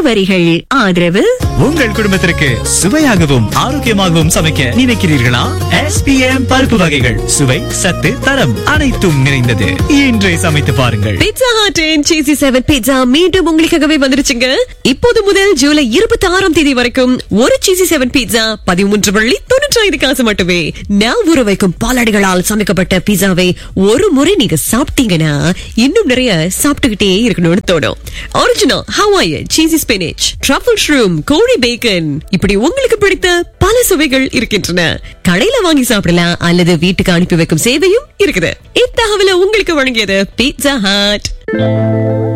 முகவரிகள் ஆதரவு உங்கள் குடும்பத்திற்கு சுவையாகவும் ஆரோக்கியமாகவும் சமைக்க நினைக்கிறீர்களா எஸ்பிஎம் பருப்பு வகைகள் சுவை சத்து தரம் அனைத்தும் நிறைந்தது இன்றே சமைத்து பாருங்கள் பீட்சா ஹாட்டின் சீசி செவன் பீட்சா மீண்டும் உங்களுக்காகவே வந்துருச்சுங்க இப்போது முதல் ஜூலை இருபத்தி ஆறாம் தேதி வரைக்கும் ஒரு சீசி செவன் பீட்சா பதிமூன்று வள்ளி தொண்ணூற்றி ஐந்து காசு மட்டுமே நான் ஊற வைக்கும் பாலாடைகளால் சமைக்கப்பட்ட பீட்சாவை ஒரு முறை நீங்க சாப்பிட்டீங்கன்னா இன்னும் நிறைய சாப்பிட்டுக்கிட்டே இருக்கணும்னு தோணும் original Hawaii cheesy spinach truffle shroom கோழி பேக்கன் இப்படி உங்களுக்கு பிடித்த பல சுவைகள் இருக்கின்றன கடையில வாங்கி சாப்பிடலாம் அல்லது வீட்டுக்கு அனுப்பி வைக்கும் சேவையும் இருக்குது இத்தகவலை உங்களுக்கு வழங்கியது பீட்சா ஹாட்